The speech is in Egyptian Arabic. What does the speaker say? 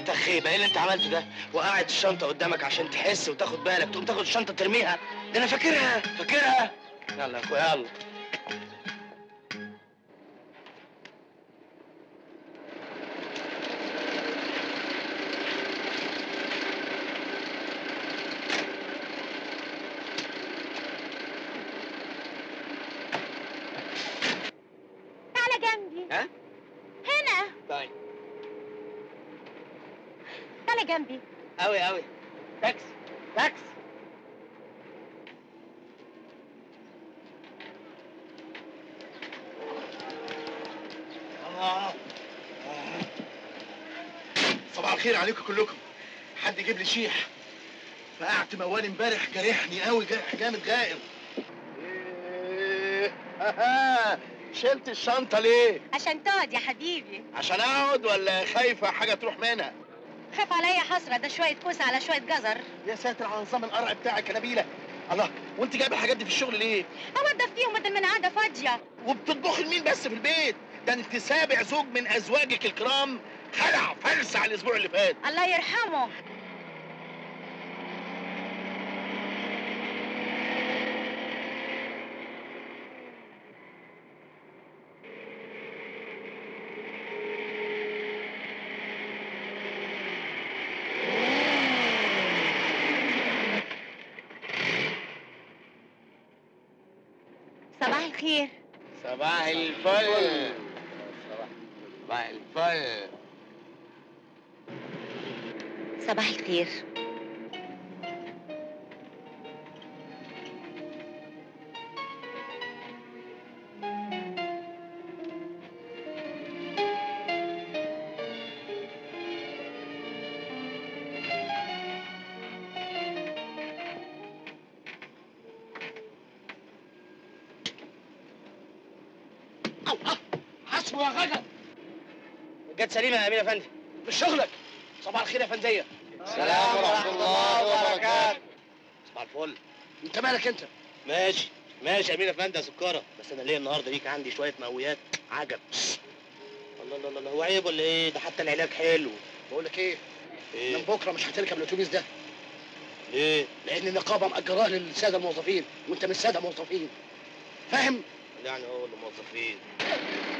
ذمتك خيبه ايه اللي انت عملته ده وقعت الشنطه قدامك عشان تحس وتاخد بالك تقوم تاخد الشنطه ترميها ده انا فاكرها فاكرها يلا يا اخويا يلا تعالى جنبي ها هنا طيب تعالى جنبي قوي قوي تاكس تاكس آه. صباح الخير عليكم كلكم حد يجيب لي شيح فقعت موال امبارح جارحني قوي جرح جامد غائر إيه. شلت الشنطة ليه؟ عشان تقعد يا حبيبي عشان اقعد ولا خايفة حاجة تروح منها؟ خاف عليا حسرة ده شوية كوسة على شوية جزر يا ساتر على نظام القرع بتاعك يا نبيلة الله وانت جايبه الحاجات دي في الشغل ليه؟ أوضف فيهم بدل ما أنا قاعدة فاضية وبتطبخي لمين بس في البيت؟ ده انت سابع زوج من ازواجك الكرام خلع فلسع الاسبوع اللي فات الله يرحمه صباح الخير صباح الفل صباح الفل صباح الخير حسبه يا غدا جت سليمه يا امين افندي مش شغلك صباح الخير يا فندية السلام ورحمة الله وبركاته صباح الفل انت مالك انت ماشي ماشي يا امين افندي يا سكره بس انا ليه النهارده ليك عندي شويه مقويات عجب الله الله الله الله هو عيب ولا ايه ده حتى العلاج حلو بقول لك ايه ايه من بكره مش هتركب الاتوبيس ده ليه لان النقابه مأجراه للساده الموظفين وانت مش ساده موظفين فاهم يعني هو اللي موظفين